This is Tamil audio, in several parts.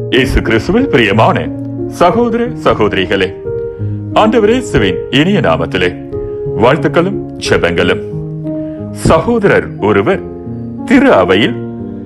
இயேசு கிறிஸ்துவில் பிரியமான சகோதர சகோதரிகளே ஆண்டவரே சிவின் இனிய நாமத்திலே வாழ்த்துக்களும் ஜெபங்களும் சகோதரர் ஒருவர் திரு அவையில்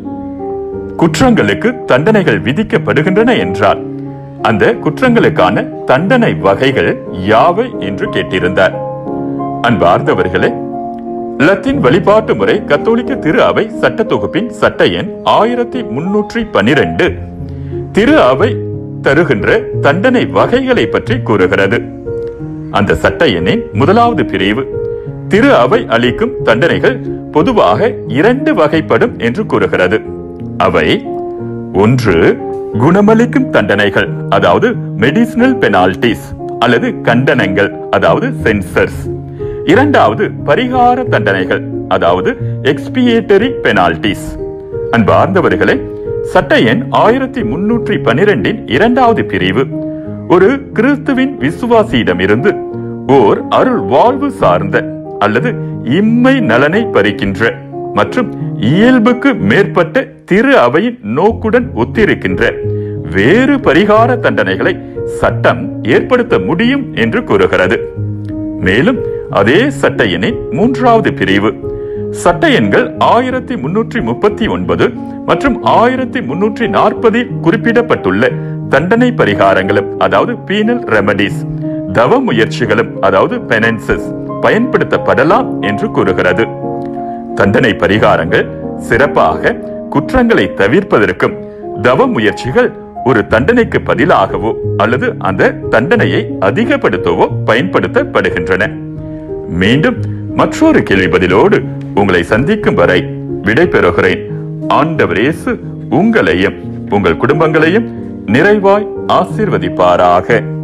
குற்றங்களுக்கு தண்டனைகள் விதிக்கப்படுகின்றன என்றால் அந்த குற்றங்களுக்கான தண்டனை வகைகள் யாவை என்று கேட்டிருந்தார் அன்பார்ந்தவர்களே லத்தீன் வழிபாட்டு முறை கத்தோலிக்க திரு அவை சட்ட தொகுப்பின் சட்ட எண் ஆயிரத்தி முன்னூற்றி பனிரெண்டு திரு அவை தருகின்ற தண்டனை வகைகளை பற்றி கூறுகிறது அந்த சட்ட எண்ணின் முதலாவது பிரிவு திரு அவை அளிக்கும் தண்டனைகள் பொதுவாக இரண்டு வகைப்படும் என்று கூறுகிறது அவை ஒன்று குணமளிக்கும் தண்டனைகள் அதாவது மெடிசினல் பெனால்டிஸ் அல்லது கண்டனங்கள் அதாவது சென்சர்ஸ் இரண்டாவது பரிகார தண்டனைகள் அதாவது எக்ஸ்பியேட்டரி பெனால்டிஸ் அன்பார்ந்தவர்களே சட்ட எண் ஆயிரத்தி முன்னூற்றி பனிரெண்டின் இரண்டாவது பிரிவு ஒரு கிறிஸ்துவின் விசுவாசியிடமிருந்து ஓர் அருள் வாழ்வு சார்ந்த அல்லது இம்மை நலனை பறிக்கின்ற மற்றும் இயல்புக்கு மேற்பட்ட திரு அவையின் நோக்குடன் ஒத்திருக்கின்ற வேறு பரிகார தண்டனைகளை சட்டம் ஏற்படுத்த முடியும் என்று கூறுகிறது மேலும் அதே சட்ட எண்ணின் மூன்றாவது பிரிவு சட்ட எண்கள் ஆயிரத்தி முன்னூற்றி முப்பத்தி ஒன்பது மற்றும் ஆயிரத்தி முன்னூற்றி நாற்பதில் குறிப்பிடப்பட்டுள்ள தண்டனை பரிகாரங்களும் அதாவது பீனல் ரெமடிஸ் தவ முயற்சிகளும் அதாவது பெனன்சஸ் பயன்படுத்தப்படலாம் என்று கூறுகிறது தண்டனை பரிகாரங்கள் சிறப்பாக குற்றங்களை தவிர்ப்பதற்கும் தவ முயற்சிகள் ஒரு தண்டனைக்கு பதிலாகவோ அல்லது அந்த தண்டனையை அதிகப்படுத்தவோ பயன்படுத்தப்படுகின்றன மீண்டும் மற்றொரு கேள்வி பதிலோடு உங்களை சந்திக்கும் வரை விடை பெறுகிறேன் ஆண்டவர் இயேசு உங்களையும் உங்கள் குடும்பங்களையும் நிறைவாய் ஆசீர்வதிப்பாராக